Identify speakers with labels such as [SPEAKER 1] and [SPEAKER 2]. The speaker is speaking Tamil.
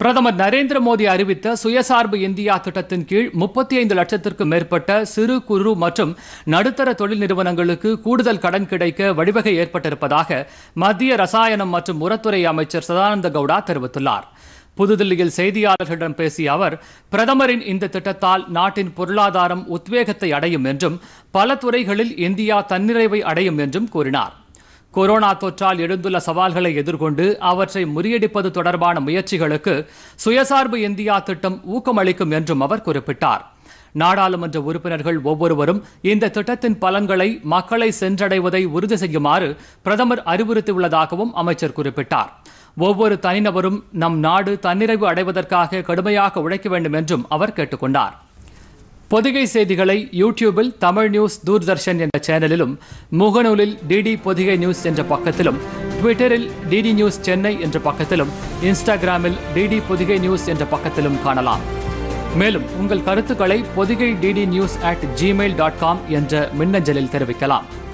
[SPEAKER 1] பிரதமர் நரேந்திர மோடி அறிவித்த சுயசார்பு இந்தியா திட்டத்தின் கீழ் முப்பத்தி ஐந்து லட்சத்திற்கும் மேற்பட்ட சிறு குறு மற்றும் நடுத்தர தொழில் நிறுவனங்களுக்கு கூடுதல் கடன் கிடைக்க வழிவகை ஏற்பட்டிருப்பதாக மத்திய ரசாயனம் மற்றும் உரத்துறை அமைச்சர் சதானந்த கவுடா தெரிவித்துள்ளார் புதுதில்லியில் செய்தியாளர்களிடம் பேசிய அவர் பிரதமரின் இந்த திட்டத்தால் நாட்டின் பொருளாதாரம் உத்வேகத்தை அடையும் என்றும் பல துறைகளில் இந்தியா தன்னிறைவை அடையும் என்றும் கூறினார் கொரோனா தொற்றால் எழுந்துள்ள சவால்களை எதிர்கொண்டு அவற்றை முறியடிப்பது தொடர்பான முயற்சிகளுக்கு சுயசார்பு இந்தியா திட்டம் ஊக்கமளிக்கும் என்றும் அவர் குறிப்பிட்டார் நாடாளுமன்ற உறுப்பினர்கள் ஒவ்வொருவரும் இந்த திட்டத்தின் பலன்களை மக்களை சென்றடைவதை உறுதி செய்யுமாறு பிரதமர் அறிவுறுத்தியுள்ளதாகவும் அமைச்சர் குறிப்பிட்டார் ஒவ்வொரு தனிநபரும் நம் நாடு தன்னிறைவு அடைவதற்காக கடுமையாக உழைக்க வேண்டும் என்றும் அவர் கேட்டுக்கொண்டார் பொதிகை செய்திகளை யூடியூபில் தமிழ் நியூஸ் தூர்தர்ஷன் என்ற சேனலிலும் முகநூலில் டிடி பொதிகை நியூஸ் என்ற பக்கத்திலும் ட்விட்டரில் டிடி நியூஸ் சென்னை என்ற பக்கத்திலும் இன்ஸ்டாகிராமில் டிடி பொதிகை நியூஸ் என்ற பக்கத்திலும் காணலாம் மேலும் உங்கள் கருத்துக்களை Podhigai DD news at Gmail dot com என்ற மின்னஞ்சலில் தெரிவிக்கலாம்